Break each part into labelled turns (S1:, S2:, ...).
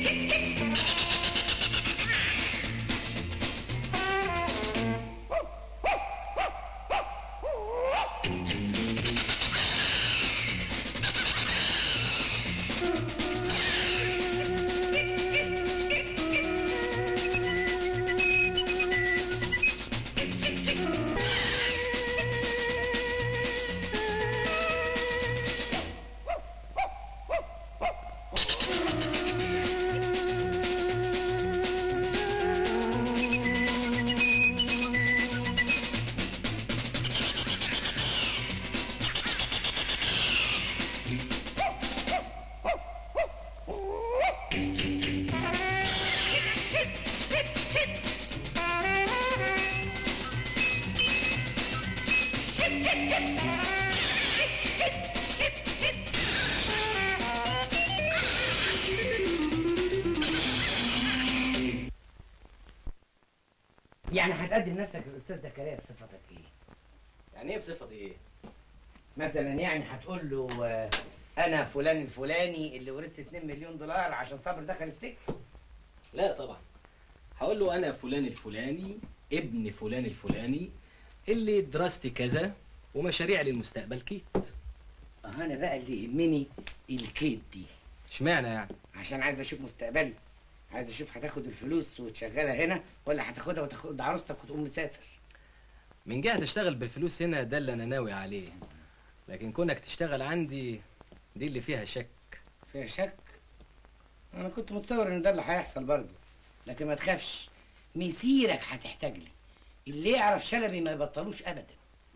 S1: يعني هتقدم نفسك للاستاذ زكريا بصفتك ايه؟
S2: يعني ايه بصفة ايه؟
S1: مثلا يعني هتقول له آه، انا فلان الفلاني اللي ورثت 2 مليون دولار عشان صابر دخل السجن
S2: لا طبعا هقول له انا فلان الفلاني ابن فلان الفلاني اللي دراستي كذا ومشاريع للمستقبل كيت
S1: اه انا بقى اللي يهمني الكيد دي
S2: اشمعنى يعني
S1: عشان عايز اشوف مستقبلي عايز اشوف هتاخد الفلوس وتشغلها هنا ولا هتاخدها وتاخد عروستك وتقوم مسافر
S2: من جهة تشتغل بالفلوس هنا ده اللي انا ناوي عليه لكن كونك تشتغل عندي دي اللي فيها شك
S1: فيها شك انا كنت متصور ان ده اللي هيحصل برضه لكن ما تخافش مسيرك هتحتاج لي اللي يعرف شلبي ما يبطلوش ابدا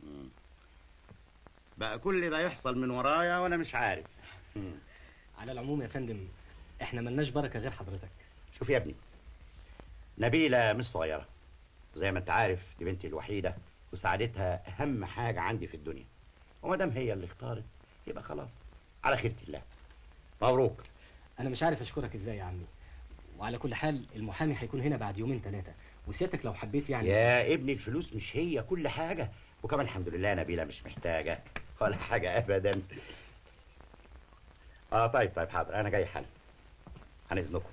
S3: بقى كل ده يحصل من ورايا وانا مش عارف
S2: على العموم يا فندم احنا ملناش بركة غير حضرتك
S3: شوف يا ابني نبيلة مش صغيرة زي ما انت عارف دي بنتي الوحيدة وسعادتها أهم حاجة عندي في الدنيا وما دام هي اللي اختارت يبقى خلاص على خيرة الله مبروك
S2: انا مش عارف اشكرك ازاي يا عمي وعلى كل حال المحامي هيكون هنا بعد يومين ثلاثة وسيادتك لو حبيت يعني
S3: يا ابني الفلوس مش هي كل حاجة وكمان الحمد لله نبيلة مش محتاجة ولا حاجة أبدا اه طيب طيب حاضر أنا جاي حالا عن إذنكم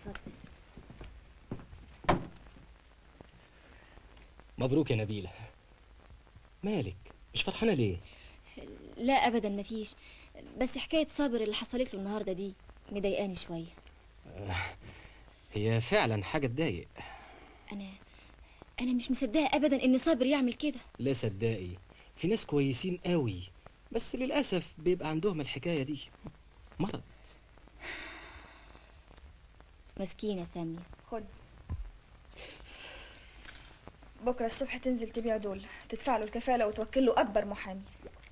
S2: مبروك يا نبيلة مالك مش فرحانة ليه
S4: لا ابدا مفيش بس حكايه صابر اللي حصلت له النهارده دي مضايقاني شويه
S2: آه، هي فعلا حاجة تضايق
S4: انا انا مش مصدقه ابدا ان صابر يعمل كده
S2: لا صدقي في ناس كويسين قوي بس للأسف بيبقى عندهم الحكاية دي مرض
S4: مسكينه ساميه
S5: خد بكره الصبح تنزل تبيع دول تدفع له الكفاله وتوكل له اكبر محامي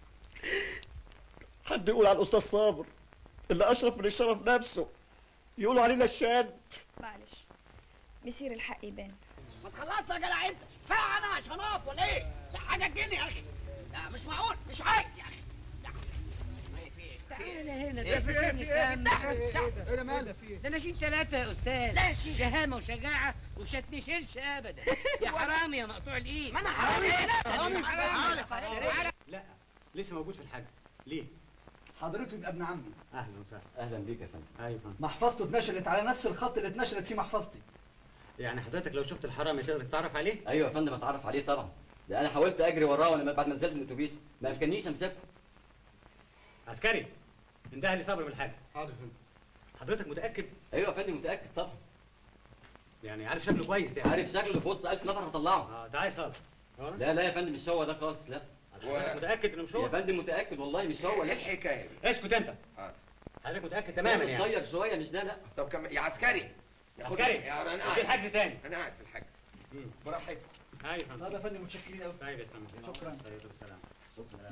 S3: حد يقول على الأستاذ صابر اللي أشرف من الشرف نفسه يقولوا علينا الشاد
S5: معلش مسير الحق يبان
S6: ما تخلصش يا جدع انت كفايه انا عشان اقف ولا ايه؟ ده حاجه تجنن يا اخي لا مش معقول مش عايز يا اخي
S7: تعالى هنا ده في كام ايه مالك ده انا شيل ثلاثة يا استاذ
S6: لا شيل.
S7: شهامة وشجاعة ومش هتنشلش ابدا يا حرامي يا مقطوع الايد
S6: ما انا حرامي
S7: حرامي
S6: حرامي
S2: لا لسه موجود في الحجز ليه؟
S8: حضرته يبقى ابن عمي
S2: أهلا وسهلا أهلا بيك يا فندم أيوة فندم
S8: محفظته اتنشلت على نفس الخط اللي اتنشلت فيه محفظتي
S2: يعني حضرتك لو شفت الحرامي تقدر تتعرف عليه؟
S9: ايوه يا فندم اتعرف عليه طبعا ده انا حاولت اجري وراه لما بعد ما نزلت من الاتوبيس ما امكننيش امسكه
S2: عسكري انتهى لي صبر بالحجز
S8: حاضر فندم
S2: حضرتك متأكد؟
S9: ايوه يا فندم متاكد طبعا
S2: يعني عارف شكله كويس يعني
S9: عارف شكله في وسط 1000 نفر هطلعه
S2: اه تعالى صبر
S9: لا لا يا فندم مش هو ده خالص لا
S2: حضرتك متأكد انه مش
S9: يا
S2: هو؟
S9: فندم متاكد والله مش هو
S10: ايه
S9: لا
S10: الحكايه دي؟
S2: اسكت انت
S10: آه.
S2: حضرتك متأكد تماما يعني
S9: قصير شويه مش ده لا
S10: طب كم يا عسكري ياخد-
S2: عسكري
S10: يا انا
S2: في
S10: قاعد
S2: الحجز تاني
S10: انا قاعد في الحجز
S2: مم.
S10: براحتك
S2: ايوه فندم
S8: طب يا فندم متشكرين قوي
S2: طيب يا فندم
S8: شكراً.
S2: طيب السلام السلام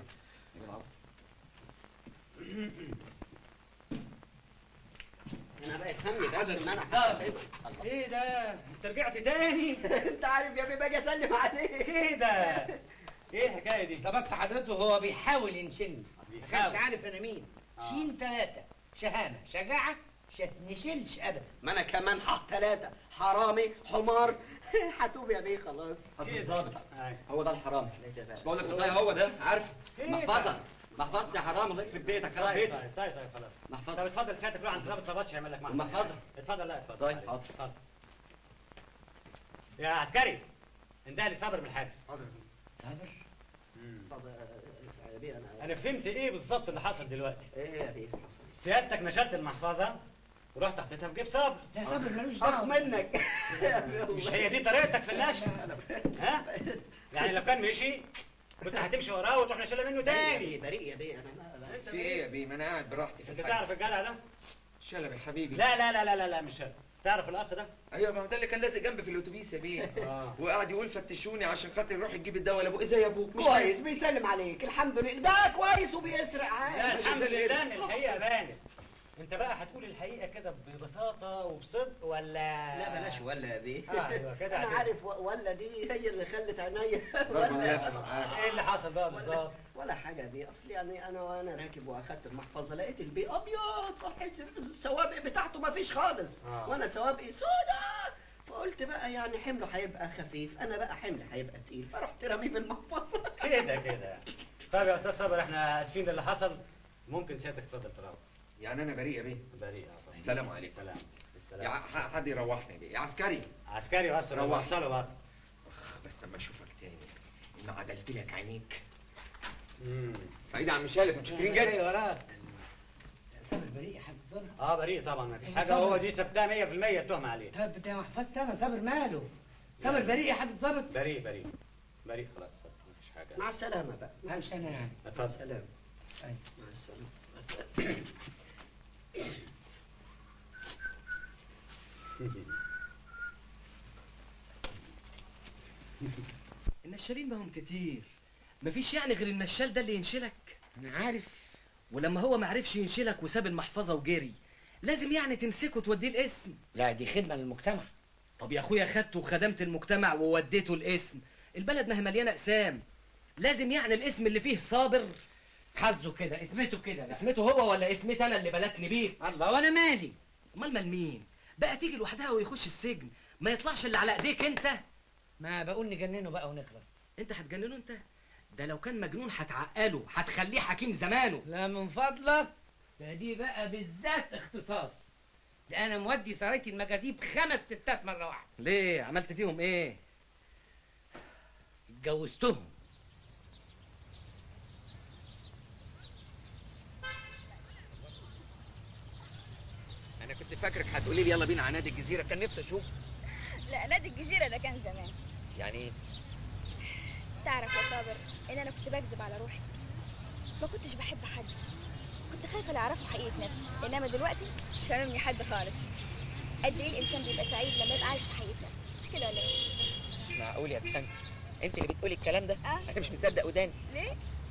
S7: انا بقى فهمني بس ان انا
S2: ايه ده؟ انت رجعت تاني؟
S7: انت عارف يا ابني باجي اسلم عليك
S2: ايه ده؟ ايه الحكاية دي؟
S1: طب انت حضرته هو بيحاول ينشلني ما
S2: بيحاول.
S1: كانش عارف انا مين شين ثلاثة شهامة شجاعة شتنشلش ابدا
S7: ما انا كمان حط ثلاثة حرامي حمار هتوب يا بيه خلاص
S9: حضرتك الظابط
S2: أيوة.
S9: هو ده الحرامي مش بقول لك قصير هو ده عارف
S1: إيه
S9: محفظه محفظتي حرام الله يخرب بيتك خراب
S11: طيب
S9: بيتك
S11: طيب طيب طيب خلاص
S9: محفظتي
S11: طب اتفضل سيادتك روح عند ضابط صباتش يعمل لك محفظة
S9: المحفظة
S11: اتفضل لا اتفضل
S9: طيب
S11: حاضر اتفضل يا عسكري انده لي صابر من الحبس
S1: صابر
S9: صابر يا بيه انا
S11: انا فهمت ايه بالظبط اللي حصل دلوقتي
S9: ايه يا بيه حصل
S11: سيادتك نشلت المحفظة ورحت حطيتها في جيب صابر
S1: لا صابر ملوش
S9: اخ
S1: دعوه
S9: منك
S11: مش هي دي طريقتك في النشر ها يعني لو كان مشي كنت هتمشي وراه وتروح نشيلها منه تاني
S9: بريء يا بيه انا لا لا
S11: انت
S10: في ايه يا بيه ما انا قاعد براحتي في
S11: انت
S10: الحاج
S11: تعرف الجدع ده
S10: شلبي حبيبي
S11: لا لا لا لا لا, لا مش هذا تعرف الاخ ده
S10: ايوه ما هو ده اللي كان لازق جنبي في الاتوبيس يا بيه
S11: اه
S10: وقعد يقول فتشوني عشان خاطر يروح يجيب الدواء لابوك ازاي يا ابوك مش
S6: كويس بيسلم عليك الحمد لله ده كويس وبيسرق
S11: لا
S6: عادي
S11: الحمد لله ان الحقيقه بانت انت بقى هتقول الحقيقه كده ببساطه وبصدق ولا
S9: لا بلاش ولا يا بيه
S11: ايوه كده
S6: انا
S11: هتبقى.
S6: عارف و- ولا دي هي اللي خلت عينيا
S10: ضرب
S6: ولا,
S10: النفس
S11: ايه اللي حصل بقى بالظبط
S6: ولا حاجه دي اصل يعني انا وانا راكب واخدت المحفظه لقيت البي ابيض صحيت السوابق بتاعته ما فيش خالص
S11: آه.
S6: وانا سوابقي سودا فقلت بقى يعني حمله هيبقى خفيف انا بقى حمل هيبقى تقيل فرحت راميه بالمحفظه
S11: كده كده طيب يا استاذ صابر احنا اسفين للي حصل ممكن سيادتك تفضل تروح
S10: يعني انا بريء يا بيه
S11: بريء اه طبعا.
S10: السلام عليكم.
S11: سلام
S10: يا
S11: السلام
S10: ح- حد يروحني يا بيه يا عسكري
S11: عسكري بس
S10: روح.
S11: وصله بقى
S10: بس اما اشوفك تاني ما عدلت لك عينيك
S11: امم
S10: سعيد يا عم شالف متشكرين
S1: جاي
S10: جدا
S1: وراك صابر بريء يا حبيبي صابر
S11: اه بريء طبعا ما فيش
S1: طب
S11: حاجه
S1: صابر.
S11: هو دي ثبتها 100% التهمه عليه
S1: طب بتاع محفظتي انا صابر ماله صابر بريء يا حبيبي صابر
S11: بريء بريء بريء خلاص اتفضل، مفيش حاجه
S6: مع السلامه بقى
S1: لا مش انا يعني
S6: مع
S11: اتفضل
S6: السلامه
S1: أيوة.
S6: مع السلامه
S2: النشالين ما هم كتير مفيش يعني غير النشال ده اللي ينشلك
S1: انا عارف
S2: ولما هو معرفش ينشلك وساب المحفظة وجري لازم يعني تمسكه وتوديه الاسم
S1: لا دي خدمه للمجتمع
S2: طب يا اخويا خدته وخدمت المجتمع ووديته الاسم البلد ما هي مليانه اقسام لازم يعني الاسم اللي فيه صابر
S1: حظه كده اسمته كده بقى
S2: اسمته هو ولا اسمتي انا اللي بلتني بيه
S1: الله وانا مالي
S2: امال مال مين بقى تيجي لوحدها ويخش السجن ما يطلعش اللي على ايديك انت
S1: ما بقول نجننه بقى ونخلص
S2: انت هتجننه انت ده لو كان مجنون هتعقله هتخليه حكيم زمانه
S1: لا من فضلك ده دي بقى بالذات اختصاص ده انا مودي سرايتي المجاذيب خمس ستات مره واحده
S2: ليه عملت فيهم ايه
S1: اتجوزتهم
S10: انا كنت فاكرك هتقولي لي يلا بينا على نادي الجزيره كان نفسي اشوف
S5: لا نادي الجزيرة ده كان زمان
S10: يعني ايه
S5: تعرف يا صابر ان انا كنت بكذب على روحي ما كنتش بحب حد كنت خايفة لا يعرفوا حقيقة نفسي انما دلوقتي مش هاممني حد خالص قد ايه الانسان بيبقى سعيد لما يبقى عايش في حقيقة نفسه مش كده ولا ايه؟
S6: معقول يا استنى انت اللي بتقولي الكلام ده
S5: اه
S6: انا مش مصدق وداني
S5: ليه؟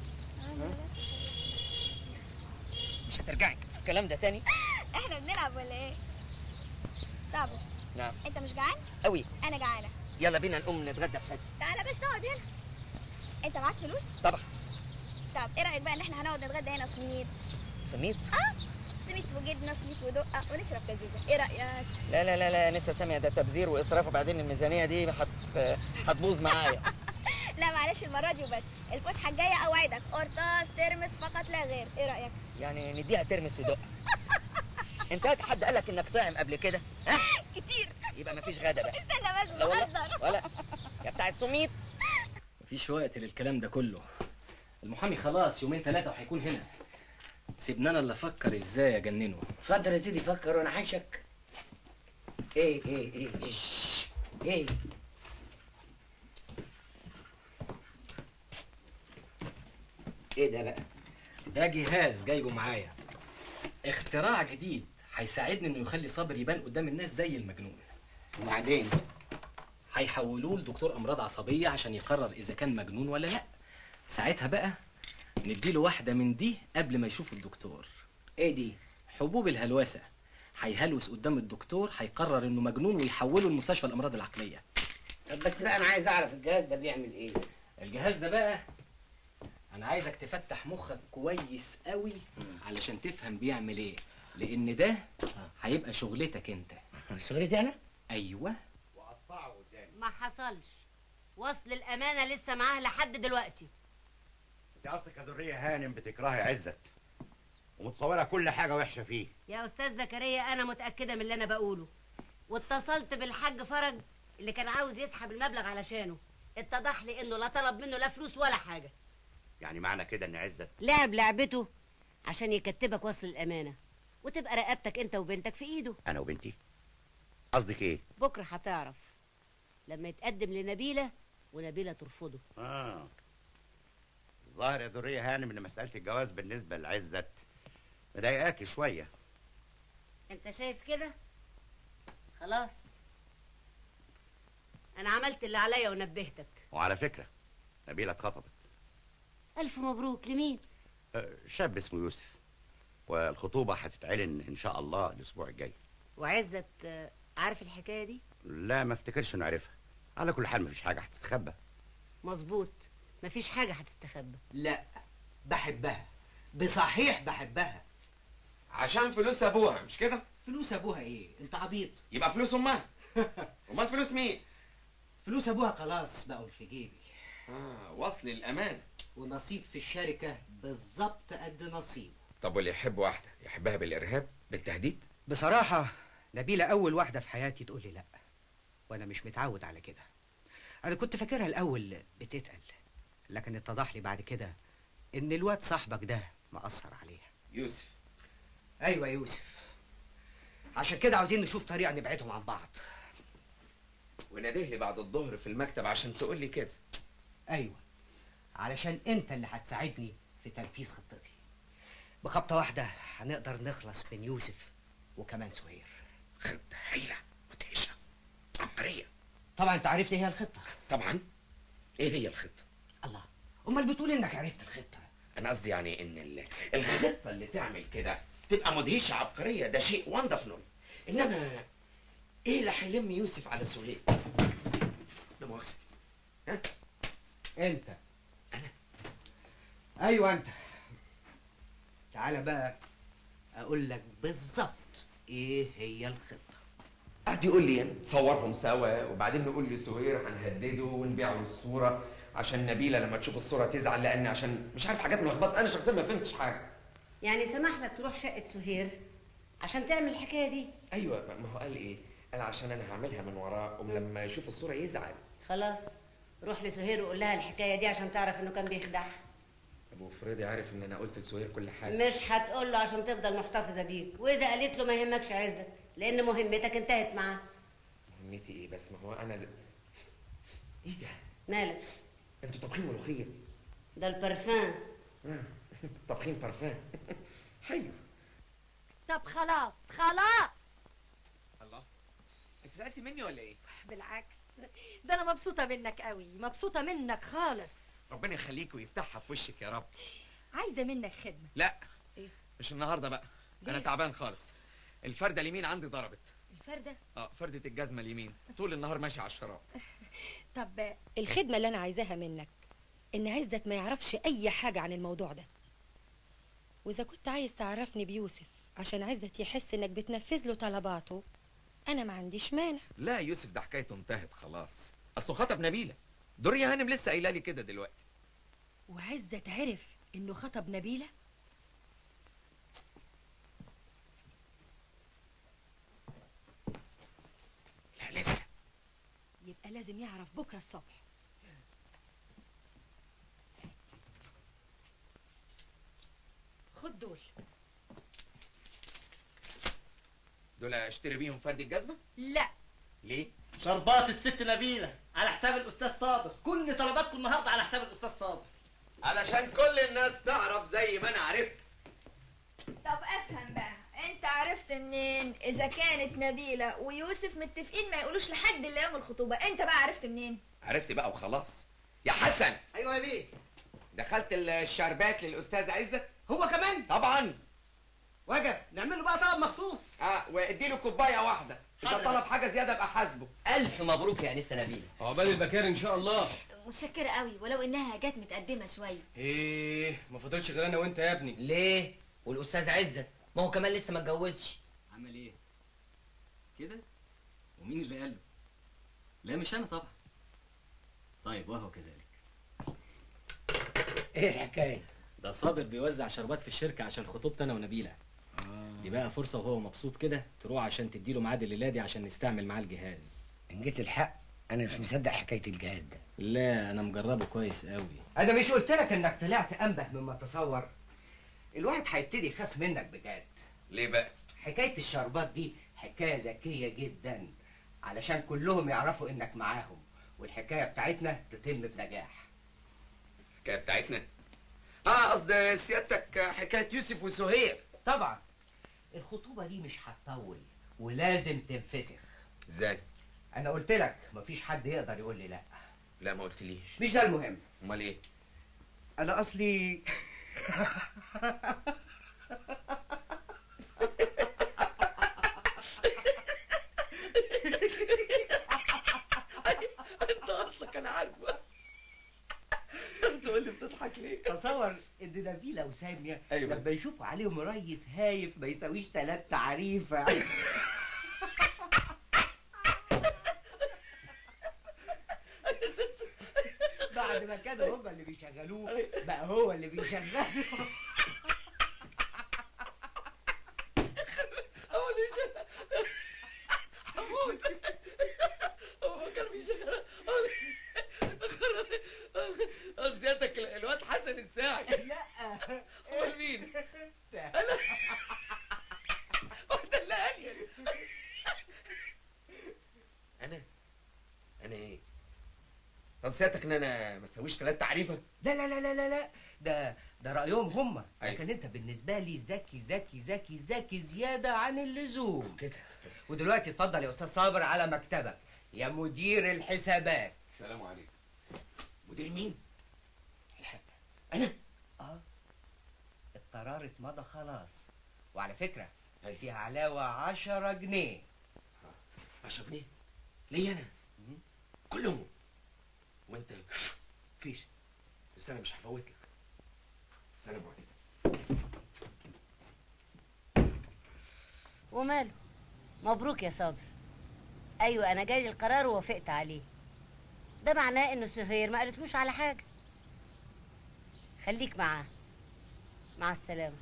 S6: مش هترجعي الكلام ده تاني
S5: احنا بنلعب ولا ايه؟ صابر
S6: نعم
S5: انت مش جعان؟
S6: قوي
S5: انا جعانة
S6: يلا بينا نقوم نتغدى في حته
S5: تعالى بس اقعد هنا انت معاك فلوس؟
S6: طبعا
S5: طب ايه رايك بقى ان احنا هنقعد نتغدى هنا سميت
S6: سميت
S5: اه سميت وجبنه سميت ودقه ونشرب كزيزه ايه رايك؟
S6: لا لا لا لا لسه سامع ده تبذير واسراف وبعدين الميزانيه دي هت هتبوظ معايا
S5: لا معلش المره دي وبس الفسحه الجايه اوعدك قرطاس ترمس فقط لا غير ايه رايك؟
S6: يعني نديها ترمس ودق انت حد قالك انك طعم قبل كده ها
S5: كتير
S6: يبقى مفيش غدا بقى
S5: استنى بس
S6: لا والله
S5: بهزر
S6: ولا يا بتاع السميت
S2: مفيش وقت للكلام ده كله المحامي خلاص يومين ثلاثة وهيكون هنا سيبنا انا اللي افكر ازاي اجننه
S1: اتفضل يا سيدي فكر وانا حاشك ايه ايه ايه ايه ايه ايه ده بقى
S2: ده جهاز جايبه معايا اختراع جديد هيساعدني انه يخلي صابر يبان قدام الناس زي المجنون
S1: وبعدين
S2: هيحولوه لدكتور امراض عصبيه عشان يقرر اذا كان مجنون ولا لا ساعتها بقى نديله واحده من دي قبل ما يشوف الدكتور
S1: ايه دي
S2: حبوب الهلوسه هيهلوس قدام الدكتور هيقرر انه مجنون ويحوله لمستشفى الامراض العقليه
S1: طب بس بقى انا عايز اعرف الجهاز ده بيعمل ايه
S2: الجهاز ده بقى انا عايزك تفتح مخك كويس قوي علشان تفهم بيعمل ايه لان ده هيبقى شغلتك انت
S1: شغلتي انا
S2: ايوه
S12: ما حصلش وصل الامانه لسه معاه لحد دلوقتي
S3: انت اصلك يا دريه هانم بتكرهي عزت ومتصوره كل حاجه وحشه فيه
S12: يا استاذ زكريا انا متاكده من اللي انا بقوله واتصلت بالحاج فرج اللي كان عاوز يسحب المبلغ علشانه اتضح لي انه لا طلب منه لا فلوس ولا حاجه
S3: يعني معنى كده ان عزت
S12: لعب لعبته عشان يكتبك وصل الامانه وتبقى رقبتك انت وبنتك في ايده
S3: انا وبنتي قصدك ايه
S12: بكره هتعرف لما يتقدم لنبيله ونبيله ترفضه
S3: اه الظاهر يا دريه هانم ان مساله الجواز بالنسبه لعزت مضايقاكي شويه
S12: انت شايف كده خلاص انا عملت اللي عليا ونبهتك
S3: وعلى فكره نبيله اتخطبت
S12: الف مبروك لمين
S3: آه، شاب اسمه يوسف والخطوبه هتتعلن ان شاء الله الاسبوع الجاي
S12: وعزت آه، عارف الحكايه دي
S3: لا ما افتكرش انه عارفها على كل حال مفيش حاجه هتستخبى
S12: مظبوط مفيش حاجه هتستخبى
S6: لا بحبها بصحيح بحبها
S10: عشان فلوس ابوها مش كده
S6: فلوس ابوها ايه انت عبيط
S10: يبقى فلوس امها امال فلوس مين
S6: فلوس ابوها خلاص بقوا في جيبي
S10: اه وصل الامان
S6: ونصيب في الشركه بالظبط قد نصيبه
S10: طب واللي يحب واحده يحبها بالارهاب بالتهديد
S7: بصراحة نبيلة أول واحدة في حياتي تقول لي لأ وأنا مش متعود على كده أنا كنت فاكرها الأول بتتقل لكن اتضح لي بعد كده إن الواد صاحبك ده مأثر عليها
S10: يوسف
S7: أيوة يوسف عشان كده عاوزين نشوف طريقة نبعدهم عن بعض
S10: وناديه لي بعد الظهر في المكتب عشان تقول لي كده
S7: أيوة علشان أنت اللي هتساعدني في تنفيذ خطتي بخبطة واحدة هنقدر نخلص من يوسف وكمان سهير
S10: خطة هايلة مدهشة عبقرية
S7: طبعا أنت عرفت إيه هي الخطة
S10: طبعا ايه هي الخطة
S7: الله أمال بتقول إنك عرفت الخطة
S10: انا قصدي يعني ان ال- الخطة اللي تعمل كده تبقى مدهشة عبقرية ده شيء وندفنول انما ايه اللي هيلم يوسف على سهيل لا مؤاخذة ها
S7: انت انا ايوه انت تعالى بقى اقول لك بالظبط ايه هي الخطه
S10: قعد يقول لي نصورهم سوا وبعدين نقول لسهير هنهدده ونبيع له الصورة عشان نبيلة لما تشوف الصورة تزعل لأن عشان مش عارف حاجات ملخبطة أنا شخصيا ما فهمتش حاجة
S12: يعني سمح لك تروح شقه سهير عشان تعمل الحكايه دي
S10: أيوه ما- ما هو قال إيه؟ قال عشان أنا هعملها من وراه ولما يشوف الصورة يزعل
S12: خلاص روح لسهير وقول لها الحكايه دي عشان تعرف انه كان بيخدعها
S10: أبو فريدي عارف إن أنا قلت لسهير كل حاجة
S12: مش هتقول له عشان تفضل محتفظه بيك واذا قالت له ما يهمكش عزت لان مهمتك انتهت معاه
S10: مهمتي إيه بس ما هو أنا إيه ده؟
S12: مالك
S10: أنتوا طابخين ملوخية
S12: ده البرفان
S10: آه، طابخين برفان حلو
S13: طب خلاص خلاص
S10: الله أنت زعلتي مني ولا إيه؟
S13: بالعكس ده انا مبسوطه منك قوي مبسوطه منك خالص
S10: ربنا يخليك ويفتحها في وشك يا رب
S13: عايزه منك خدمه
S10: لا
S13: إيه؟
S10: مش النهارده بقى انا
S13: ليه؟
S10: تعبان خالص الفرده اليمين عندي ضربت
S13: الفرده
S10: اه فرده الجزمه اليمين طول النهار ماشي على الشراب
S13: طب الخدمه اللي انا عايزاها منك ان عزت ما يعرفش اي حاجه عن الموضوع ده واذا كنت عايز تعرفني بيوسف عشان عزت يحس انك بتنفذ له طلباته انا ما عنديش مانع
S10: لا يوسف ده حكايته انتهت خلاص اصله خطب نبيله دنيا هانم لسه قايله لي كده دلوقتي
S13: وعزت عرف انه خطب نبيله
S10: لا لسه
S13: يبقى لازم يعرف بكره الصبح خد دول
S10: دول اشتري بيهم فرد الجزمه
S13: لا
S10: ليه
S14: شربات الست نبيلة على حساب الأستاذ صابر كل طلباتكم النهاردة على حساب الأستاذ صابر
S10: علشان كل الناس تعرف زي ما انا عرفت
S5: طب افهم بقى انت عرفت منين اذا كانت نبيلة ويوسف متفقين ما يقولوش لحد الا يوم الخطوبة انت بقى عرفت منين
S10: عرفت بقى وخلاص يا حسن
S14: أيوة يا بيه
S10: دخلت الشربات للاستاذ عزت
S14: هو كمان
S10: طبعا
S14: وجب نعمل له بقى طلب مخصوص
S10: اه وادي له كوبايه واحده اذا طلب حاجه زياده ابقى حاسبه
S9: ألف مبروك يا أنسة نبيلة
S11: عقبال البكار إن شاء الله
S4: متشكرة قوي ولو انها جت متقدمة شوية
S11: إيه ما فضلش غير أنا وأنت يا ابني
S9: ليه؟ والأستاذ عزت ما هو كمان لسه ما اتجوزش
S2: عمل ايه كده ومين اللي قال له لا مش انا طبعا طيب وهو كذلك
S1: ايه الحكايه
S2: ده صابر بيوزع شربات في الشركه عشان خطوبتي انا ونبيله دي بقى فرصه وهو مبسوط كده تروح عشان تديله ميعاد الليله دي عشان نستعمل معاه الجهاز
S1: ان جيت الحق انا مش مصدق حكايه الجهاز ده
S2: لا انا مجربه كويس قوي
S7: انا مش قلت لك انك طلعت انبه مما تصور الواحد هيبتدي يخاف منك بجد
S10: ليه بقى
S7: حكايه الشربات دي حكايه ذكيه جدا علشان كلهم يعرفوا انك معاهم والحكايه بتاعتنا تتم بنجاح
S10: الحكايه بتاعتنا اه قصد سيادتك حكايه يوسف وسهير
S7: طبعا الخطوبه دي مش هتطول ولازم تنفسخ
S10: ازاي
S7: انا قلت لك مفيش حد يقدر يقول لي لا
S10: لا ما قلتليش
S7: مش ده المهم
S10: امال ايه
S7: انا اصلي
S10: انت اصلك انا عارفه تقول لي بتضحك ليه
S7: تصور ان نبيله وساميه
S10: أيوة.
S7: لما يشوفوا عليهم ريس هايف ما يساويش ثلاث تعريفه بعد ما كانوا هما اللي بيشغلوه بقى هو اللي بيشغله
S10: هو اللي شغال هموت هو كان بيشغل قصد سيادتك الواد حسن الساعي
S7: لا
S10: امال مين؟ انا واحدة اللي قال انا انا ايه؟ قصد سيادتك ان انا ما اسويش ثلاث تعريفه؟
S7: لا لا لا لا لا لا ده ده رايهم هم
S10: أيوة.
S7: لكن انت بالنسبه لي ذكي ذكي ذكي ذكي زياده عن اللزوم
S10: كده
S7: ودلوقتي اتفضل يا استاذ صابر على مكتبك يا مدير الحسابات
S10: السلام عليكم مدير مين؟
S7: انا اه القرار اتمضى خلاص وعلى فكره فيها علاوه 10 جنيه
S10: 10 جنيه؟ ليه انا؟ كلهم وانت
S7: فيش
S10: بس انا مش هفوت لك سلام عليكم
S12: وماله مبروك يا صابر ايوه انا جالي القرار ووافقت عليه ده معناه انه سهير ما قالتلوش على حاجه خليك معاه مع السلامه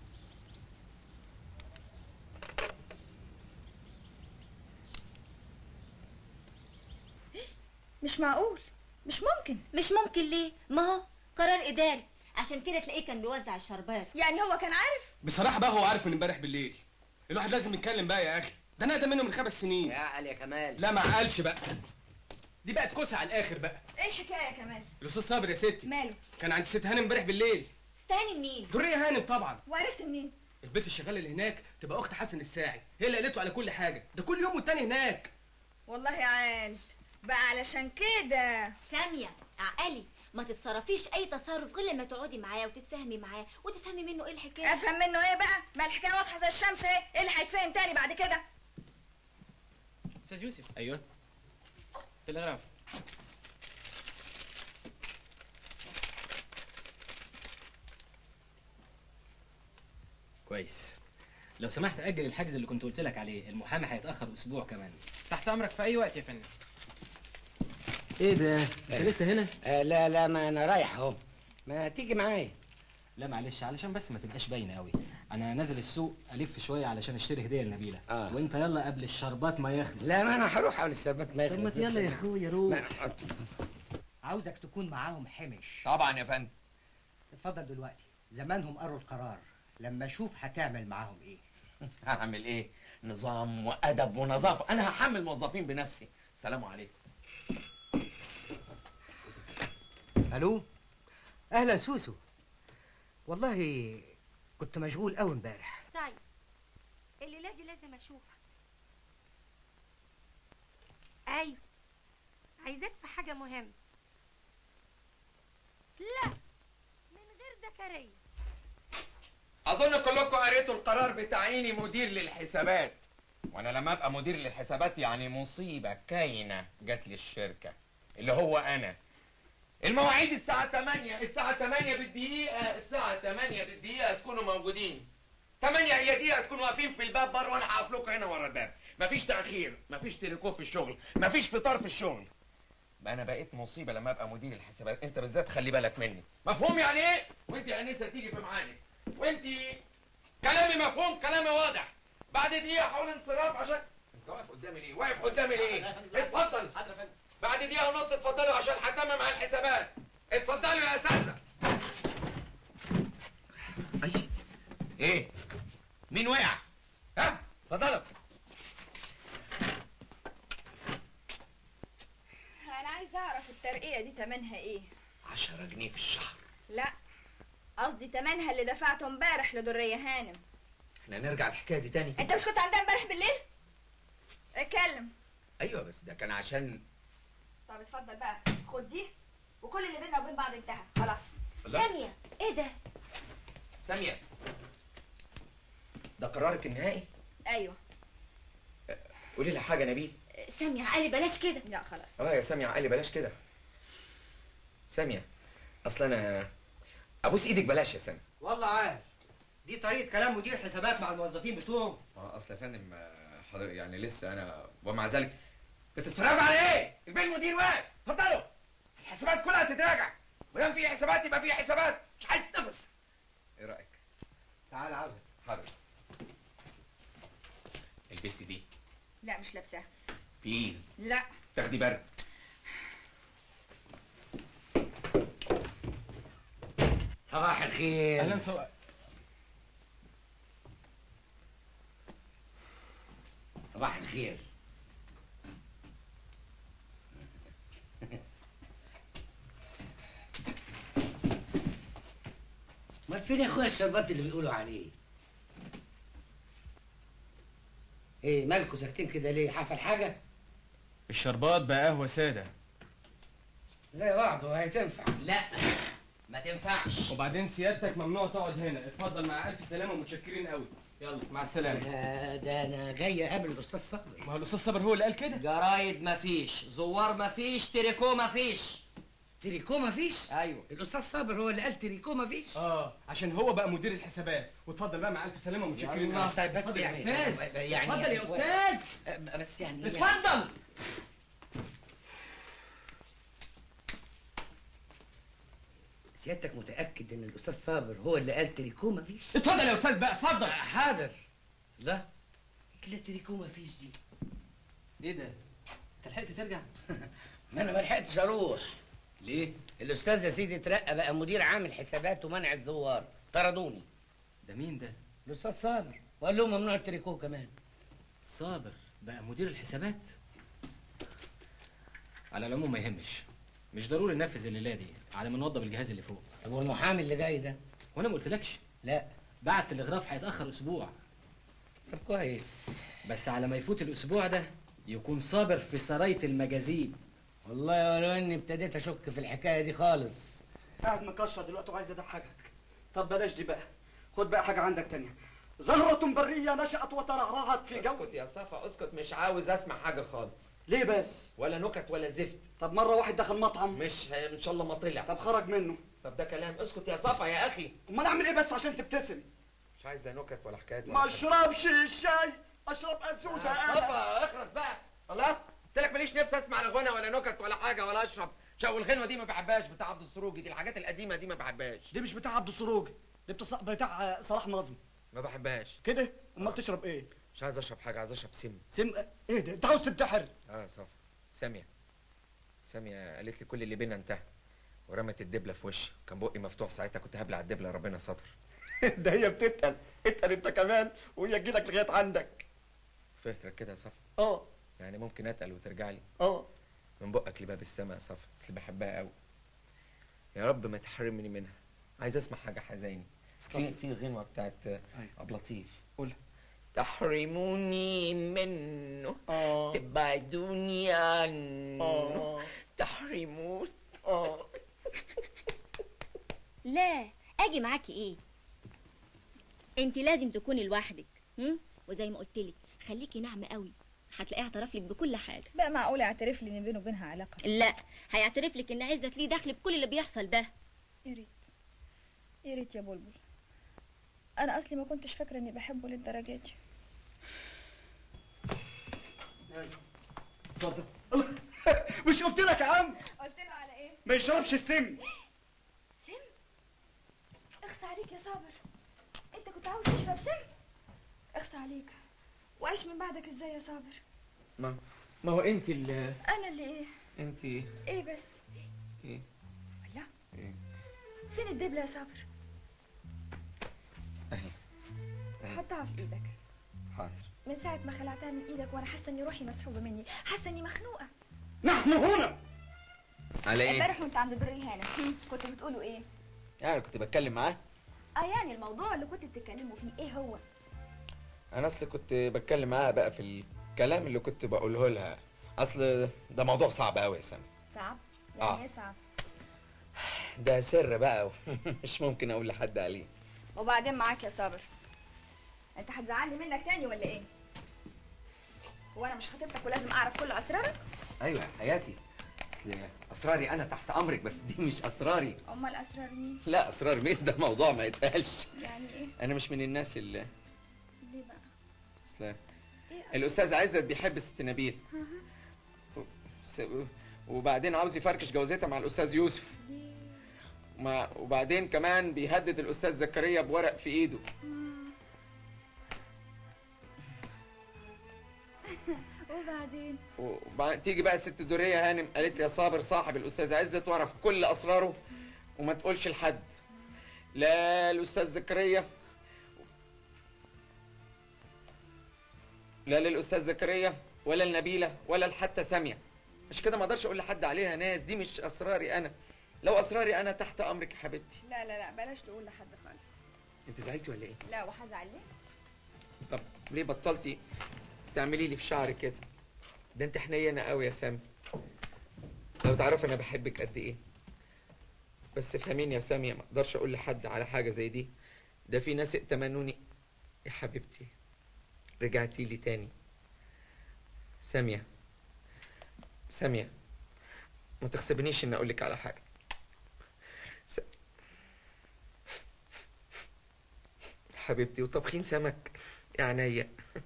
S5: مش معقول مش ممكن
S4: مش ممكن ليه ما هو قرار اداري عشان كده تلاقيه كان بيوزع الشربات
S5: يعني هو كان عارف
S15: بصراحه بقى هو عارف من امبارح بالليل الواحد لازم يتكلم بقى يا اخي ده انا اقدم منه من خمس سنين
S1: يا عقل يا كمال
S15: لا ما قالش بقى دي بقت كوسه على الاخر بقى
S5: ايه الحكايه يا كمال
S15: الاستاذ صابر يا ستي
S5: ماله
S15: كان عند ست هانم امبارح بالليل
S4: تاني منين
S15: دريه هانم طبعا
S5: وعرفت منين
S15: البنت الشغاله اللي هناك تبقى اخت حسن الساعي هي اللي قالت له على كل حاجه ده كل يوم والتاني هناك
S5: والله يا عال بقى علشان كده
S4: ساميه عقلي ما تتصرفيش اي تصرف غير لما تقعدي معاه وتتفاهمي معاه وتفهمي منه ايه الحكايه
S5: افهم منه ايه بقى ما الحكايه واضحه زي الشمس ايه ايه اللي هيتفهم تاني بعد كده
S15: استاذ يوسف
S2: ايوه
S15: تلغراف
S2: كويس لو سمحت اجل الحجز اللي كنت قلت لك عليه المحامي هيتاخر اسبوع كمان
S15: تحت امرك في اي وقت يا فندم
S2: ايه ده انت لسه هنا
S1: آه لا لا ما انا رايح اهو ما تيجي معايا
S2: لا معلش علشان بس ما تبقاش باينه قوي انا نازل السوق الف شويه علشان اشتري هديه لنبيله
S1: آه.
S2: وانت يلا قبل الشربات ما يخلص
S1: لا ما انا هروح على السبات ما
S2: طب ما
S1: يخلص
S2: يلا يا
S1: لسه.
S2: اخويا روح
S1: ما-
S7: عاوزك تكون معاهم حمش
S10: طبعا يا فندم
S7: اتفضل دلوقتي زمانهم قروا القرار لما اشوف هتعمل معاهم ايه
S10: هعمل ايه نظام وادب ونظافه انا هحمل موظفين بنفسي سلام عليكم
S7: الو اهلا سوسو والله كنت مشغول قوي امبارح
S13: طيب الليلة دي لازم اشوفك ايوه عايزاك في حاجة مهمة لا من غير ذكرية
S10: اظن كلكم قريتوا القرار بتعييني مدير للحسابات وانا لما ابقى مدير للحسابات يعني مصيبه كاينه جات لي الشركه اللي هو انا المواعيد الساعة 8 الساعة 8 بالدقيقة الساعة 8 بالدقيقة تكونوا موجودين 8 هي دقيقة تكونوا واقفين في الباب بره وانا هقف لكم هنا ورا الباب مفيش تأخير مفيش تليكوف في الشغل مفيش فطار في الشغل بقى انا بقيت مصيبه لما ابقى مدير الحسابات انت بالذات خلي بالك مني مفهوم يعني ايه وانت يا انسه تيجي في ميعادك وانت كلامي مفهوم كلامي واضح بعد دقيقه حول انصراف عشان انت واقف قدامي ليه واقف قدامي ليه اتفضل بعد دقيقه ونص اتفضلوا عشان هتمم مع الحسابات اتفضلوا يا اساتذه أي. ايه مين وقع ها اتفضلوا
S5: انا عايزه اعرف الترقيه دي تمنها ايه
S10: 10 جنيه في الشهر
S5: لا قصدي تمنها اللي دفعته امبارح لدريه هانم
S10: احنا نرجع الحكايه دي تاني
S5: انت مش كنت عندها امبارح بالليل اتكلم
S10: ايوه بس ده كان عشان
S5: طب اتفضل بقى خد دي وكل اللي بيننا وبين بعض انتهى خلاص
S10: لا.
S5: ساميه ايه ده
S10: ساميه ده قرارك النهائي
S5: ايوه
S10: قولي لي حاجه نبيل
S5: ساميه عقلي بلاش كده لا خلاص
S10: اه يا ساميه عقلي بلاش كده ساميه اصل انا ابوس ايدك بلاش يا ساميه
S7: والله عارف دي طريقه كلام مدير حسابات مع الموظفين بتوعه
S10: اه اصل يا فندم آه، حضر يعني لسه انا ومع ذلك بتتفرجوا على ايه؟ البيه المدير واقف اتفضلوا الحسابات كلها تتراجع ودام في حسابات يبقى في حسابات مش عايز نفس ايه رايك؟
S7: تعال عاوزك
S10: حاضر البسي دي
S5: لا مش لابساها
S10: بليز
S5: لا
S10: تاخدي برد
S1: صباح الخير
S15: اهلا صباح
S1: صباح الخير ما فين يا اخويا الشربات اللي بيقولوا عليه ايه مالكوا ساكتين كده ليه حصل حاجه
S15: الشربات بقى قهوه ساده
S1: زي بعضه هتنفع
S2: لا ما تنفعش
S15: وبعدين سيادتك ممنوع تقعد هنا اتفضل مع الف سلامه ومتشكرين قوي يلا مع السلامه
S1: ده, ده انا جاي اقابل الاستاذ صبري
S15: ما هو الاستاذ صابر هو اللي قال كده
S2: جرايد مفيش زوار مفيش تريكو مفيش
S1: تريكو مفيش
S2: ايوه
S1: الاستاذ صابر هو اللي قال تريكو مفيش
S15: اه عشان هو بقى مدير الحسابات واتفضل بقى مع الف سلامه ومتشكرين
S1: يلا
S15: قوي.
S1: طيب بس
S15: اتفضل يا
S1: يعني
S15: استاذ
S1: يعني
S15: اتفضل يا
S1: هو-
S15: استاذ
S1: أه، بس يعني
S15: اتفضل
S1: سيادتك متاكد ان الاستاذ صابر هو اللي قال تريكو مفيش
S15: اتفضل يا استاذ بقى اتفضل
S1: حاضر لا كده تريكو مفيش دي
S2: ايه ده؟ انت لحقت ترجع؟
S1: ما انا ما لحقتش اروح
S2: ليه؟
S1: الاستاذ يا سيدي اترقى بقى مدير عام حسابات ومنع الزوار طردوني
S2: ده مين ده؟
S1: الاستاذ صابر وقال لهم ممنوع التريكو كمان
S2: صابر بقى مدير الحسابات على العموم ما يهمش مش ضروري ننفذ الليله دي على ما نوضب الجهاز اللي فوق
S1: طب والمحامي اللي جاي ده
S2: وانا ما قلتلكش
S1: لا
S2: بعت تلغراف هيتاخر اسبوع
S1: طب كويس
S2: بس على ما يفوت الاسبوع ده يكون صابر في سرايه المجاذيب
S1: والله ولو اني ابتديت اشك في الحكايه دي خالص
S8: قاعد مكشر دلوقتي وعايز اضحكك طب بلاش دي بقى خد بقى حاجه عندك تانية زهرة برية نشأت وترعرعت في جو
S10: اسكت يا صفا اسكت مش عاوز اسمع حاجه خالص
S8: ليه بس
S10: ولا نكت ولا زفت
S8: طب مرة واحد دخل مطعم
S10: مش ان شاء الله ما طلع
S8: طب خرج منه
S10: طب ده كلام اسكت يا صفا يا اخي
S8: امال اعمل ايه بس عشان تبتسم
S10: مش عايز لا نكت ولا حكايات ولا
S8: ما
S10: حاجة.
S8: اشربش الشاي اشرب ازوزه
S10: يا
S8: انا
S10: صفا اخرس بقى الله قلت لك ماليش نفسي اسمع لا غنى ولا نكت ولا حاجه ولا اشرب شو الغنوه دي ما بحبهاش بتاع عبد السروجي دي الحاجات القديمه دي ما بحبهاش
S8: دي مش بتاع عبد السروج دي بتص- بتاع صلاح نظمي
S10: ما بحبهاش
S8: كده امال تشرب ايه
S10: مش عايز اشرب حاجه عايز اشرب سم
S8: سم ايه ده انت عاوز تنتحر
S10: اه صفا ساميه ساميه قالت لي كل اللي بينا انتهى ورمت الدبله في وشي كان بقي مفتوح ساعتها كنت هبلع الدبله ربنا ستر
S8: ده هي بتتقل اتقل انت كمان وهي تجيلك لغايه عندك
S10: فكرك كده يا صفا
S8: اه
S10: يعني ممكن اتقل وترجع لي
S8: اه
S10: من بقك لباب السما يا صفا اصل بحبها قوي يا رب ما تحرمني منها عايز اسمع حاجه حزيني في في غنوه بتاعت عبد اللطيف قولها تحرموني منه
S8: اه
S10: تبعدوني عنه
S8: اه
S10: تحرمون
S8: اه
S4: لا اجي معاكي ايه انت لازم تكوني لوحدك هم؟ وزي ما قلت لك خليكي ناعمه قوي هتلاقيه اعترف لك بكل حاجه
S5: بقى معقول اعترف لي ان بينه وبينها علاقه
S4: لا هيعترف لك ان عزت ليه دخل بكل اللي بيحصل ده
S5: يا ريت يا ريت يا بلبل انا اصلي ما كنتش فاكره اني بحبه للدرجه دي
S8: اتفضل مش قلت لك يا عم
S5: قلت له على ايه
S8: ما يشربش السم
S5: سم اخس عليك يا صابر انت كنت عاوز تشرب سم اخس عليك وعيش من بعدك ازاي يا صابر
S16: ما ما هو انت اللي
S5: انا اللي ايه
S16: انت
S5: ايه بس
S16: ايه
S5: لا
S16: ايه
S5: فين الدبلة يا صابر
S16: اهي اهي
S5: حطها في ايدك
S16: حاضر
S5: من ساعة ما خلعتها من ايدك وانا حاسة اني روحي مسحوبة مني حاسة اني مخنوقة
S8: نحن هنا
S16: على ايه
S5: امبارح وانت عند دري هانم كنتوا بتقولوا ايه
S16: يعني كنت بتكلم معاه
S5: اه يعني الموضوع اللي كنتوا بتتكلموا فيه ايه هو
S16: انا اصل كنت بتكلم معاها بقى في الكلام اللي كنت بقوله لها اصل ده موضوع صعب قوي يا سامي
S5: صعب
S16: آه.
S5: يعني ايه صعب
S16: ده سر بقى مش ممكن اقول لحد عليه
S5: وبعدين معاك يا صابر انت هتزعلني منك تاني ولا ايه وانا مش خطيبتك ولازم اعرف كل اسرارك
S16: ايوه يا حياتي اصل اسراري انا تحت امرك بس دي مش اسراري
S5: امال اسرار مين
S16: لا اسرار مين ده موضوع ما يتقالش
S5: يعني ايه
S16: انا مش من الناس اللي
S5: ليه بقى
S16: اصل
S5: ايه
S16: الاستاذ عزت بيحب ست نبيل س- وبعدين عاوز يفركش جوازتها مع الاستاذ يوسف مع وبعدين كمان بيهدد الاستاذ زكريا بورق في ايده
S5: وبعدين
S16: وبعد تيجي بقى الست دوريه هانم قالت لي يا صابر صاحب الاستاذ عزت واعرف كل اسراره وما تقولش لحد لا الاستاذ زكريا لا للاستاذ زكريا ولا النبيله ولا حتى ساميه مش كده ما اقدرش اقول لحد عليها ناس دي مش اسراري انا لو اسراري انا تحت امرك يا حبيبتي
S5: لا لا لا بلاش تقول لحد خالص
S16: انت زعلتي ولا ايه
S5: لا وهزعل ليه
S16: طب ليه بطلتي تعملي لي في شعرك كده ده انت حنينه قوي يا سامي لو تعرف انا بحبك قد ايه بس فهميني يا سامية ما اقدرش اقول لحد على حاجه زي دي ده في ناس ائتمنوني يا حبيبتي رجعتي لي تاني سامية سامية ما تغصبنيش اني اقول لك على حاجه س... حبيبتي وطبخين سمك يا عينيا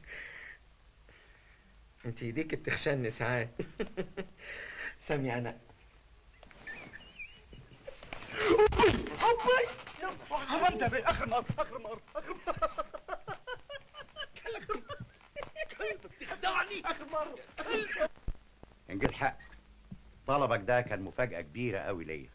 S16: انت ايديك بتخشني ساعات سامي انا
S8: أبي عملت يا بيه آخر مرة آخر مرة آخر مرة خدعني آخر مرة
S3: إن جه الحق طلبك ده كان مفاجأة كبيرة قوي ليا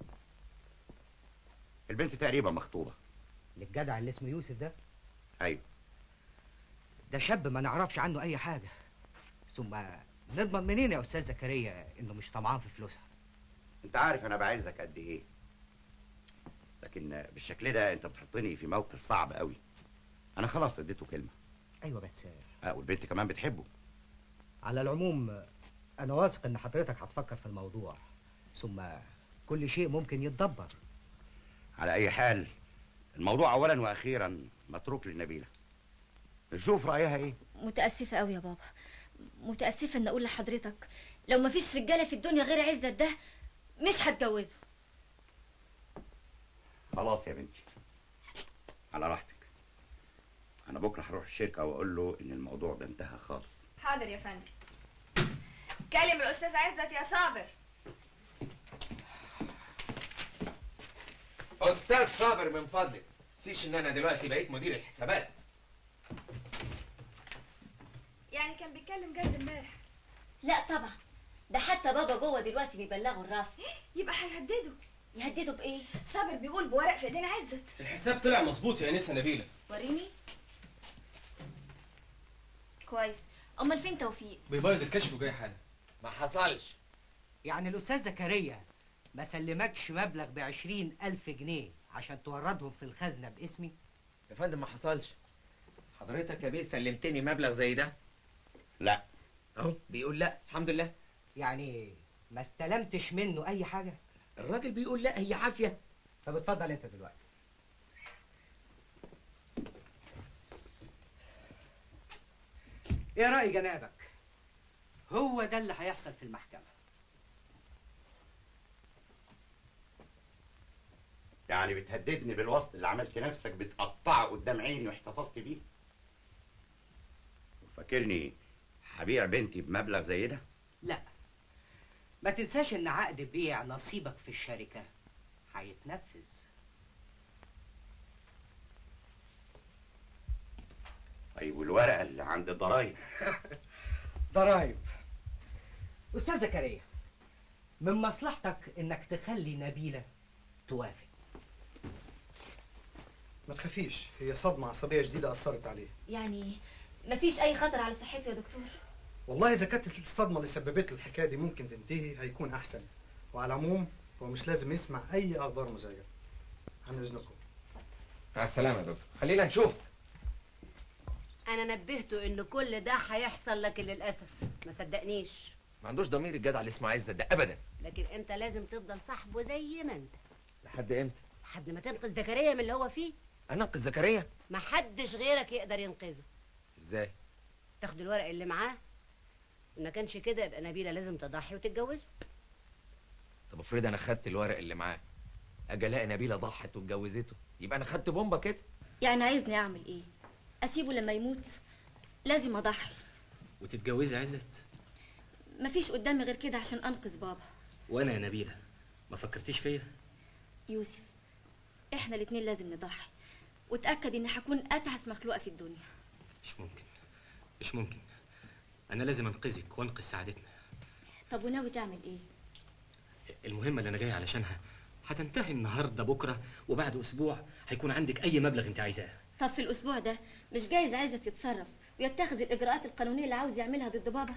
S3: البنت تقريبا مخطوبة
S7: للجدع اللي اسمه يوسف ده
S3: أيوه
S7: ده شاب ما نعرفش عنه اي حاجه ثم نضمن منين يا استاذ زكريا انه مش طمعان في فلوسها
S3: أنت عارف أنا بعزك قد إيه لكن بالشكل ده أنت بتحطني في موقف صعب قوي أنا خلاص اديته كلمة
S7: ايوه بس
S3: أه والبنت كمان بتحبه
S7: على العموم انا واثق ان حضرتك هتفكر في الموضوع ثم كل شيء ممكن يتدبر
S3: على أي حال الموضوع أولا وأخيرا متروك للنبيلة نشوف رأيها إيه
S4: متأسفة قوي يا بابا متأسفة ان اقول لحضرتك لو مفيش رجالة في الدنيا غير عزت ده مش هتجوزه
S3: خلاص يا بنتي على راحتك أنا بكرة هروح الشركة وأقول له إن الموضوع ده انتهى خالص
S5: حاضر يا فندم كلم الاستاذ عزت يا صابر
S16: استاذ صابر من فضلك تنسيش ان انا دلوقتي بقيت مدير الحسابات
S5: يعني كان بيتكلم جد امبارح
S4: لا طبعا ده حتى بابا جوه دلوقتي بيبلغوا الراس
S5: يبقى هيهدده
S4: يهدده بايه
S5: صابر بيقول بورق في ايدين عزت
S15: الحساب طلع مظبوط يا انسه نبيله
S4: وريني كويس امال فين توفيق
S15: بيبيض الكشف وجاي حالا
S16: ما حصلش
S7: يعني الاستاذ زكريا ما سلمكش مبلغ بعشرين الف جنيه عشان توردهم في الخزنه باسمي
S16: يا فندم ما حصلش حضرتك يا بيه سلمتني مبلغ زي ده
S3: لا
S16: اهو بيقول لا الحمد لله
S7: يعني ما استلمتش منه اي حاجه
S16: الراجل بيقول لا هي عافيه
S7: طب اتفضل انت دلوقتي ايه راي جنابك هو ده اللي هيحصل في المحكمه
S3: يعني بتهددني بالوصل اللي عملت نفسك بتقطعه قدام عيني واحتفظت بيه وفاكرني هبيع بنتي بمبلغ زي ده
S7: لا ما تنساش ان عقد بيع نصيبك في الشركة هيتنفذ
S3: طيب والورقه اللي عند الضرايب
S7: ضرايب استاذ زكريا من مصلحتك انك تخلي نبيلة توافق
S8: ما تخافيش هي صدمة عصبية جديدة أثرت عليه
S4: يعني مفيش اي خطر على صحته يا دكتور
S8: والله إذا كانت الصدمة اللي سببت له الحكاية دي ممكن تنتهي هيكون أحسن وعلى العموم هو مش لازم يسمع أي أخبار مزعجة عن إذنكم
S16: مع السلامة يا دكتور خلينا نشوف
S12: انا نبهته ان كل ده هيحصل لكن للاسف ما صدقنيش
S16: ما عندوش ضمير الجدع اللي اسمه عزت ده ابدا
S12: لكن انت لازم تفضل صاحبه زي ما انت
S16: لحد امتى
S12: لحد ما تنقذ زكريا من اللي هو فيه
S16: انقذ زكريا
S12: ما حدش غيرك يقدر ينقذه
S16: ازاي
S12: تاخد الورق اللي معاه ما كانش كده يبقى نبيله لازم تضحي وتتجوزه
S16: طب افرض انا خدت الورق اللي معاه اجي الاقي نبيله ضحت واتجوزته يبقى انا خدت بومبا كده
S4: يعني عايزني اعمل ايه اسيبه لما يموت لازم اضحي
S2: وتتجوزي عزت
S4: مفيش قدامي غير كده عشان انقذ بابا
S2: وانا يا نبيله ما فكرتيش فيا
S4: يوسف احنا الاتنين لازم نضحي وتاكد اني هكون اتعس مخلوقه في الدنيا
S2: مش ممكن مش ممكن انا لازم انقذك وانقذ سعادتنا
S4: طب وناوي تعمل ايه
S2: المهمه اللي انا جاي علشانها هتنتهي النهارده بكره وبعد اسبوع هيكون عندك اي مبلغ انت عايزاه
S4: طب في الاسبوع ده مش جايز عايزه تتصرف ويتخذ الاجراءات القانونيه اللي عاوز يعملها ضد بابا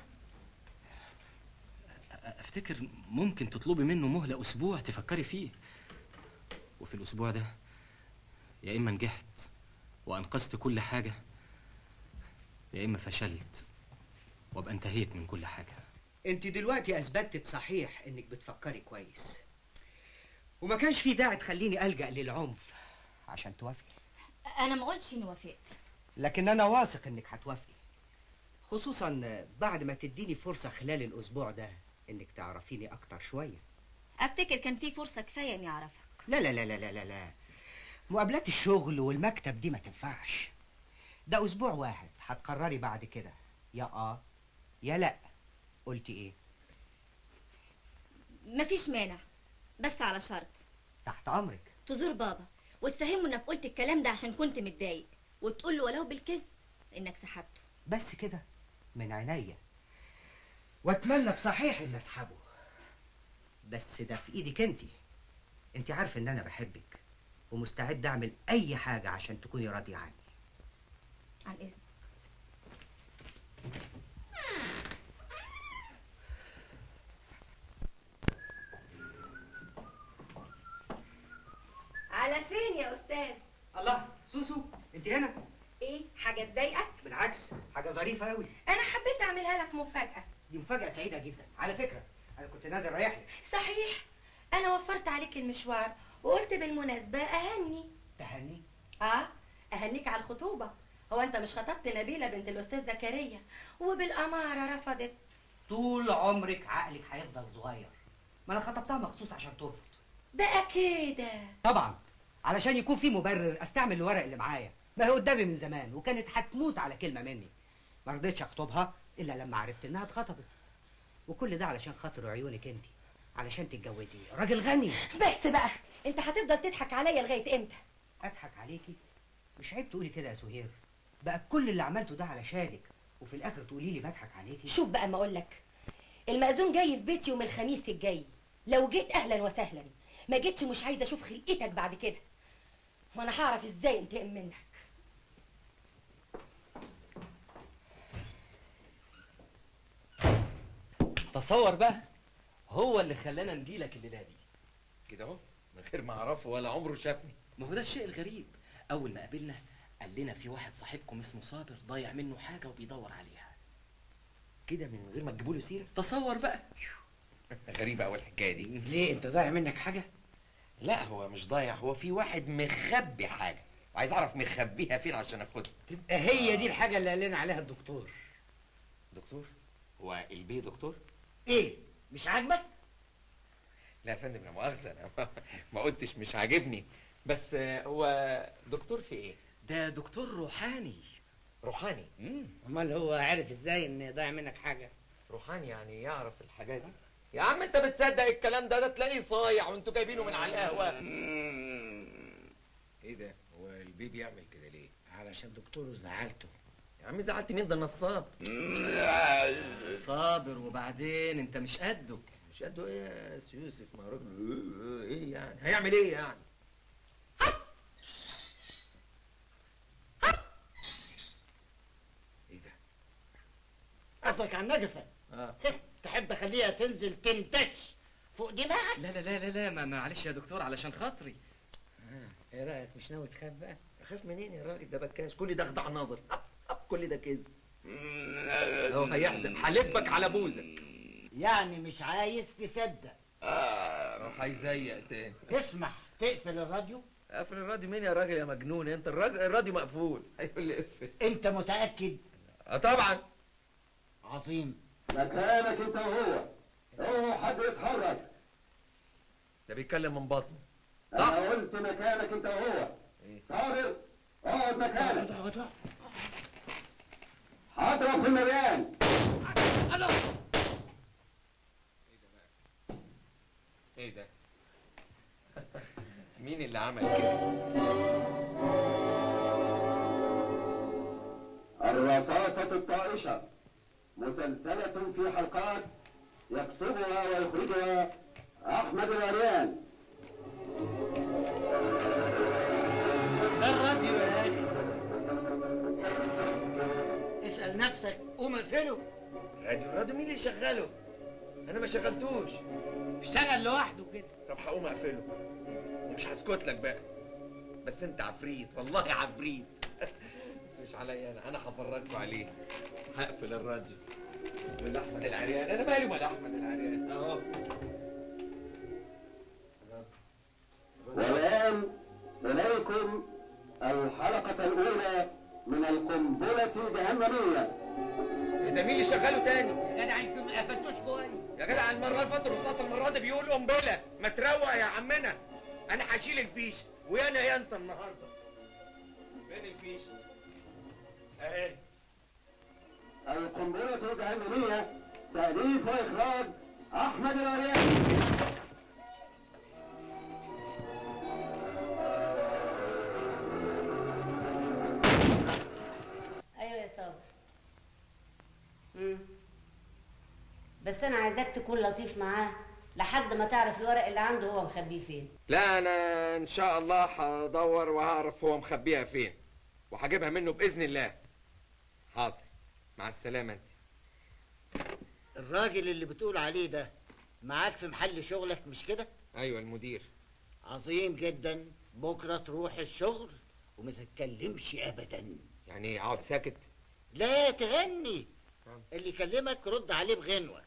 S2: افتكر ممكن تطلبي منه مهله اسبوع تفكري فيه وفي الاسبوع ده يا اما نجحت وانقذت كل حاجه يا اما فشلت وابقى انتهيت من كل حاجه
S7: انت دلوقتي اثبتت بصحيح انك بتفكري كويس وما كانش في داعي تخليني الجا للعنف عشان توافقي
S4: انا ما قلتش اني وافقت
S7: لكن انا واثق انك هتوافقي خصوصا بعد ما تديني فرصه خلال الاسبوع ده انك تعرفيني اكتر شويه
S4: افتكر كان في فرصه كفايه اني اعرفك
S7: لا لا لا لا لا لا لا مقابلات الشغل والمكتب دي ما تنفعش ده اسبوع واحد هتقرري بعد كده يا اه يا لا قلتي ايه
S4: مفيش مانع بس على شرط
S7: تحت امرك
S4: تزور بابا وتفهمه انك قلت الكلام ده عشان كنت متضايق وتقول له ولو بالكذب انك سحبته
S7: بس كده من عينيا واتمنى بصحيح ان اسحبه بس ده في ايدك انت انت عارفه ان انا بحبك ومستعد اعمل اي حاجه عشان تكوني راضيه عني
S4: عن اذن
S13: على فين يا استاذ
S7: الله سوسو انت هنا
S13: ايه حاجه تضايقك
S7: بالعكس حاجه ظريفه قوي
S13: انا حبيت اعملها لك مفاجاه
S7: دي مفاجاه سعيده جدا على فكره انا كنت نازل رايح لك
S13: صحيح انا وفرت عليك المشوار وقلت بالمناسبه اهني
S7: تهني
S13: اه اهنيك على الخطوبه هو انت مش خطبت نبيله بنت الاستاذ زكريا وبالاماره رفضت
S7: طول عمرك عقلك هيفضل صغير ما انا خطبتها مخصوص عشان ترفض
S13: بقى كده
S7: طبعا علشان يكون في مبرر استعمل الورق اللي معايا ما هي قدامي من زمان وكانت هتموت على كلمه مني ما رضيتش اخطبها الا لما عرفت انها اتخطبت وكل ده علشان خاطر عيونك انت علشان تتجوزي راجل غني
S13: بس بقى انت هتفضل تضحك عليا لغايه امتى
S7: اضحك عليكي مش عيب تقولي كده يا سهير بقى كل اللي عملته ده علشانك وفي الاخر تقولي لي بضحك عليكي
S13: شوف بقى ما اقول لك المأذون جاي في بيتي يوم الخميس الجاي لو جيت اهلا وسهلا ما جيتش مش عايزه اشوف خلقتك بعد كده ما انا هعرف ازاي انتقم منك
S2: تصور بقى هو اللي خلانا نجيلك الليله دي
S16: كده اهو من غير ما اعرفه ولا عمره شافني
S2: ما هو ده الشيء الغريب اول ما قابلنا قال لنا في واحد صاحبكم اسمه صابر ضايع منه حاجه وبيدور عليها
S16: كده من غير ما تجيبوا له سيره
S2: تصور بقى
S16: غريبه قوي الحكايه دي
S3: ليه انت ضايع منك حاجه
S16: لا هو مش ضايع هو في واحد مخبي حاجه وعايز اعرف مخبيها فين عشان اخدها
S1: تبقى هي دي الحاجه اللي قال لنا عليها الدكتور
S16: دكتور هو البيه دكتور
S1: ايه مش عاجبك
S16: لا يا فندم لا مؤاخذه انا ما- ما قلتش مش عاجبني بس آه، هو دكتور في ايه
S2: ده دكتور روحاني
S16: روحاني
S1: امال هو عارف ازاي ان ضايع منك حاجه
S16: روحاني يعني يعرف الحاجات دي يا عم انت بتصدق الكلام ده ده تلاقيه صايع وانتوا جايبينه من على القهوه ايه ده هو البيبي يعمل كده ليه
S1: علشان دكتوره زعلته
S16: يا عم زعلت مين ده نصاب
S2: صابر وبعدين انت مش قده
S16: مش قده ايه يا سي يوسف ما هو راجل ايه يعني هيعمل ايه يعني
S6: قصدك على النجفه
S2: اه
S6: تحب اخليها تنزل تنتش فوق دماغك
S2: لا لا لا لا لا ما معلش يا دكتور علشان خاطري
S1: ايه رايك مش ناوي تخاف بقى
S16: اخاف منين يا راجل ده بكاش كل ده خدع نظر أب أب كل ده كذب هو هيحزن هلبك على بوزك
S6: يعني مش عايز تصدق
S16: اه هيزيق تاني
S6: تسمح تقفل الراديو
S16: قفل الراديو مين يا راجل يا مجنون انت الراجل الراديو مقفول هيقول لي اقفل
S6: انت متاكد
S16: اه طبعا
S6: عظيم
S17: مكانك انت وهو اوعى حد يتحرك
S16: ده بيتكلم من بطنه
S17: انا قلت مكانك انت وهو صابر اقعد مكانك هضرب في المريان
S16: ايه ده مين اللي عمل كده
S17: الرصاصة الطائشة مسلسلة في حلقات يكتبها ويخرجها أحمد العريان
S6: الراديو يا اخي اسال نفسك قوم اقفله
S16: راديو الراديو مين اللي شغله انا ما شغلتوش
S6: اشتغل لوحده كده
S16: طب هقوم اقفله ومش هسكت لك بقى بس انت عفريت والله عفريت بس مش عليا انا انا هفرجكوا عليه هقفل الراديو يقول احمد العريان انا مالي ومال احمد العريان اهو
S17: والآن إليكم الحلقة الأولى من القنبلة الجهنمية
S16: ده مين اللي شغاله تاني
S6: يا جدع انتوا ما قفلتوش كويس
S16: يا جدع المره اللي فاتت الرصاص المره دي بيقول قنبله ما تروق يا عمنا انا هشيل الفيش ويا انا يا انت النهارده فين الفيش اهي
S17: القنبلة الجهنمية تأليف وإخراج أحمد العريان
S12: ايوه يا صابر مم. بس انا عايزاك تكون لطيف معاه لحد ما تعرف الورق اللي عنده هو مخبيه فين
S16: لا انا ان شاء الله هدور وهعرف هو مخبيها فين وهجيبها منه باذن الله حاضر مع السلامه انت
S6: الراجل اللي بتقول عليه ده معاك في محل شغلك مش كده
S16: ايوه المدير
S6: عظيم جدا بكره تروح الشغل وما تتكلمش ابدا
S16: يعني ايه اقعد ساكت
S6: لا تغني اللي يكلمك رد عليه بغنوه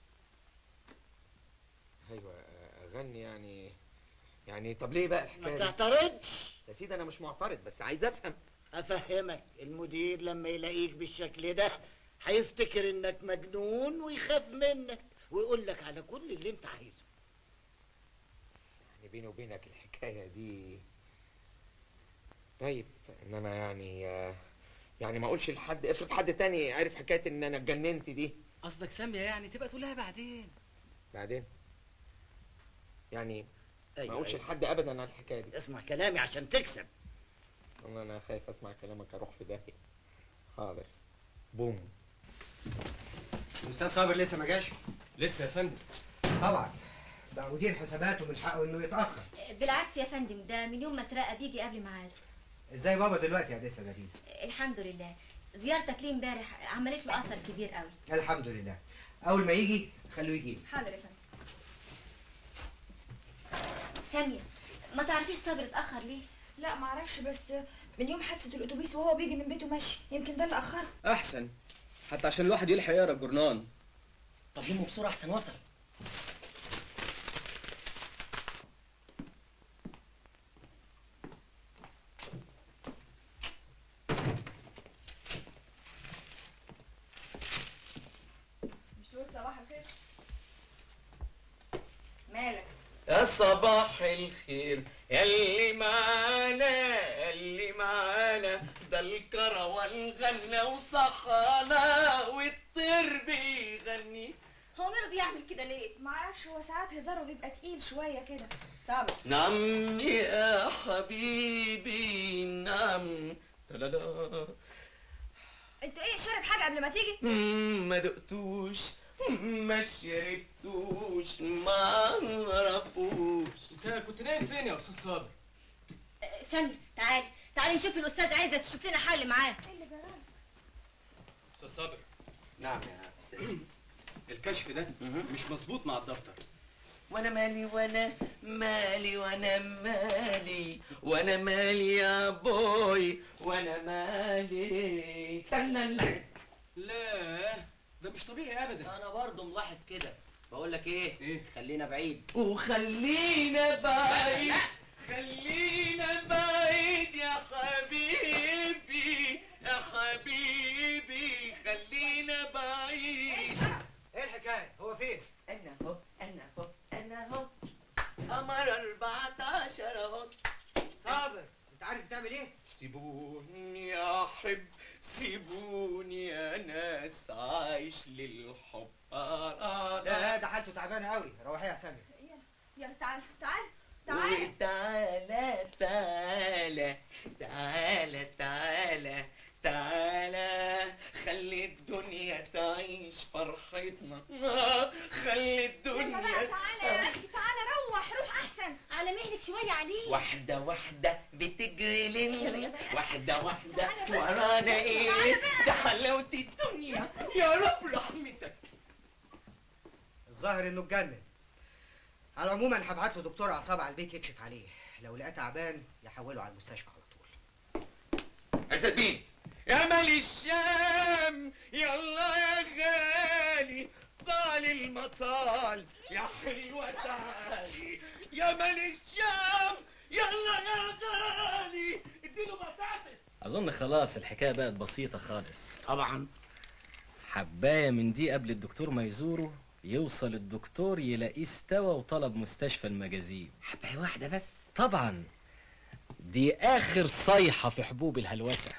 S16: ايوه اغني يعني يعني طب ليه بقى الحكايه
S6: ما
S16: دي؟
S6: تعترضش
S16: يا سيدي انا مش معترض بس عايز افهم
S6: افهمك المدير لما يلاقيك بالشكل ده هيفتكر انك مجنون ويخاف منك ويقول لك على كل اللي انت عايزه
S16: يعني بيني وبينك الحكايه دي طيب انما يعني آه، يعني ما اقولش لحد افرض حد تاني عارف حكايه ان انا اتجننت دي
S2: قصدك سامية يعني تبقى تقولها بعدين
S16: بعدين يعني ما
S6: أيوة،
S16: اقولش
S6: أيوة.
S16: لحد ابدا على الحكايه دي
S6: اسمع كلامي عشان تكسب
S16: والله انا خايف اسمع كلامك اروح في داهيه حاضر بوم
S7: الاستاذ صابر لسه ما جاش
S2: لسه يا فندم
S7: طبعا ده مدير حساباته من حقه انه يتاخر
S4: بالعكس يا فندم ده من يوم ما اترقى بيجي قبل ميعاد
S7: ازاي بابا دلوقتي يا ديسة نبيل
S4: الحمد لله زيارتك ليه امبارح عملت له اثر كبير قوي
S7: الحمد لله اول ما يجي خلوه يجي
S4: حاضر يا فندم سامية ما تعرفيش صابر اتأخر ليه؟
S5: لا معرفش بس من يوم حادثة الأتوبيس وهو بيجي من بيته ماشي يمكن ده اللي أخره
S15: احسن حتى عشان الواحد يلحق يقرا الجورنال
S1: طب يمه بسرعه احسن وصل
S5: مش تقول صباح الخير مالك
S16: يا صباح الخير يلي معانا يلي معانا ده الكروان غنى وصحانا والطير بيغني
S4: هو اوامره بيعمل كده ليه
S5: معرفش هو ساعات هزاره بيبقى تقيل شويه كده صابر
S10: نعم يا حبيبي نعم تلالا
S5: انت ايه شارب حاجه قبل ما تيجي
S10: مم، ما دقتوش ما شربتوش ما عرفوش
S15: انت كنت نايم فين يا استاذ صابر
S4: آه، سامي تعالي تعالي نشوف الاستاذ عايزه تشوف لنا حل معاه
S15: استاذ صابر
S3: نعم يا استاذ
S15: الكشف ده مش مظبوط مع الدفتر
S10: وانا مالي وانا مالي وانا مالي وانا مالي يا بوي وانا مالي تلالا
S15: لا ده مش طبيعي ابدا
S18: انا برضه ملاحظ كده بقول لك ايه
S15: ايه
S18: خلينا بعيد
S10: وخلينا بعيد خلينا بعيد يا حبيبي يا حبيبي خلينا بعيد
S7: ايه الحكايه هو فين
S10: انا اهو انا اهو انا اهو قمر 14 اهو
S7: صابر انت عارف بتعمل ايه
S10: سيبوني احب سيبوني يا ناس عايش للحب
S7: لا لا ده حالته تعبانه قوي روحي يا سامي
S5: يلا تعال تعال تعال
S10: وتعالى تعالى تعالى تعالى تعالى خلي الدنيا تعيش فرحتنا آه، خلي
S5: يلا بقى
S10: الدنيا
S5: تعالى يا اخي تعالى روح روح احسن
S4: على مهلك شويه عليه
S10: واحدة واحدة بتجري لنا واحدة واحدة ورانا ايه ده حلاوة الدنيا يا رب رحمتك
S7: الظاهر انه اتجنن على العموم انا هبعت له دكتور اعصاب على البيت يكشف عليه لو لقاه تعبان يحوله على المستشفى على طول
S10: عزت مين يا مال الشام يلا يا غالي طال المطال يا حلوة تعالي يا مال الشام يلا يا غالي اديله بطاطس
S2: اظن خلاص الحكايه بقت بسيطه خالص
S6: طبعا
S2: حبايه من دي قبل الدكتور ما يزوره يوصل الدكتور يلاقيه استوى وطلب مستشفى المجازين
S6: حبايه واحده بس
S2: طبعا دي اخر صيحه في حبوب الهلوسه